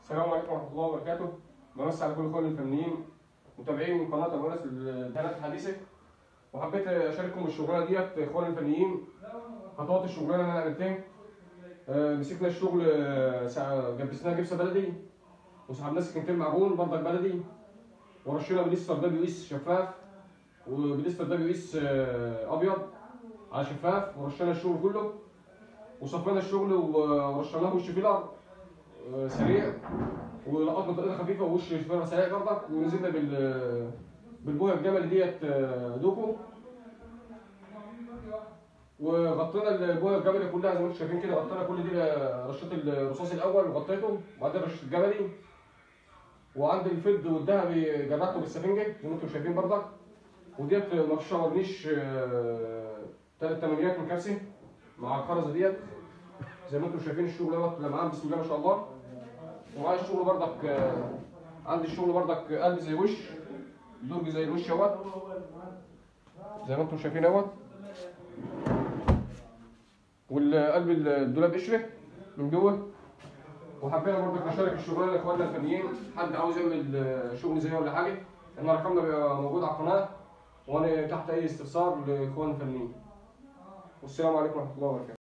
السلام عليكم ورحمه الله وبركاته بمسي على كل اخواني الفنيين متابعين قناه الونس للبيانات الحديثه وحبيت اشارككم الشغلانه ديت اخواني الفنيين خطوات الشغلانه اللي انا عملتها آه، مسكنا الشغل آه، سا- جبسناه جبسه بلدي وسحبناه سكينتين معجون برضك بلدي ورشينا بليستر دبليو اس شفاف وبليستر دبليو اس آه، ابيض على شفاف ورشينا الشغل كله وصفينا الشغل ورشيناه وش فيلر آه، سريع ولقطنا طريقه خفيفه ووش فيلر سريع برضك ونزلنا بال بالبويه الجمل ديت آه، دوكو وغطينا البويه الجبلي كلها زي ما انتم شايفين كده غطينا كل دي رشيت الرصاص الاول وغطيته وبعدين رشيت الجبلي وعند الفد والذهبي جرحته بالسفنجه زي ما انتم شايفين برضك وديت مرشه ورنيش ثلاث تمانيات من كرسي مع الخرزه ديت زي ما انتم شايفين الشغل دوت لمعان بسم الله ما شاء الله ومعايا الشغل برضك آه، عندي الشغل برضك قلب زي وش درج زي الوش اهوت زي ما انتم شايفين اهوت والقلب الدولاب قشره من جوه وحبينا برضك نشارك الشغلانه لاخواننا الفنيين حد عاوز يعمل آه، شغل زي ولا حاجه ان رقمنا بيبقى موجود على القناه وانا تحت اي استفسار لاخواننا الفنيين والسلام عليكم ورحمه الله وبركاته